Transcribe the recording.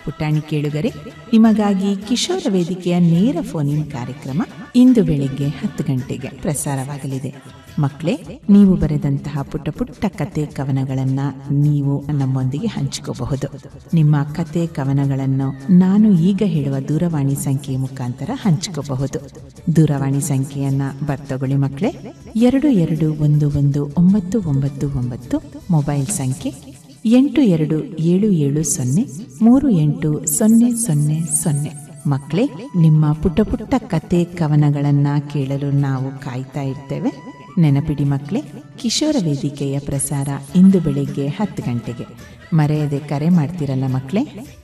ಪುಟಾಣಿ ಕೇಳುಗರೆ ನಿಮಗಾಗಿ ಕಿಶೋರ ವೇದಿಕೆಯ ನೇರ ಫೋನ್ ಇನ್ ಕಾರ್ಯಕ್ರಮ ಇಂದು ಬೆಳಿಗ್ಗೆ ಹತ್ತು ಗಂಟೆಗೆ ಪ್ರಸಾರವಾಗಲಿದೆ ಮಕ್ಕಳೇ ನೀವು ಬರೆದಂತಹ ಪುಟ್ಟ ಪುಟ್ಟ ಕತೆ ಕವನಗಳನ್ನ ನೀವು ನಮ್ಮೊಂದಿಗೆ ಹಂಚಿಕೋಬಹುದು ನಿಮ್ಮ ಕತೆ ಕವನಗಳನ್ನು ನಾನು ಈಗ ಹೇಳುವ ದೂರವಾಣಿ ಸಂಖ್ಯೆಯ ಮುಖಾಂತರ ಹಂಚಿಕೋಬಹುದು ದೂರವಾಣಿ ಸಂಖ್ಯೆಯನ್ನ ಬರ್ತಗೊಳ್ಳಿ ಮಕ್ಕಳೇ ಎರಡು ಎರಡು ಒಂದು ಒಂದು ಒಂಬತ್ತು ಒಂಬತ್ತು ಒಂಬತ್ತು ಮೊಬೈಲ್ ಸಂಖ್ಯೆ ಎಂಟು ಎರಡು ಏಳು ಏಳು ಸೊನ್ನೆ ಮೂರು ಎಂಟು ಸೊನ್ನೆ ಸೊನ್ನೆ ಸೊನ್ನೆ ಮಕ್ಕಳೇ ನಿಮ್ಮ ಪುಟ್ಟ ಪುಟ್ಟ ಕತೆ ಕವನಗಳನ್ನ ಕೇಳಲು ನಾವು ಕಾಯ್ತಾ ಇರ್ತೇವೆ ನೆನಪಿಡಿ ಮಕ್ಕಳೇ ಕಿಶೋರ ವೇದಿಕೆಯ ಪ್ರಸಾರ ಇಂದು ಬೆಳಿಗ್ಗೆ ಹತ್ತು ಗಂಟೆಗೆ ಮರೆಯದೆ ಕರೆ ಮಾಡ್ತಿರಲ್ಲ ಮಕ್ಕಳೇ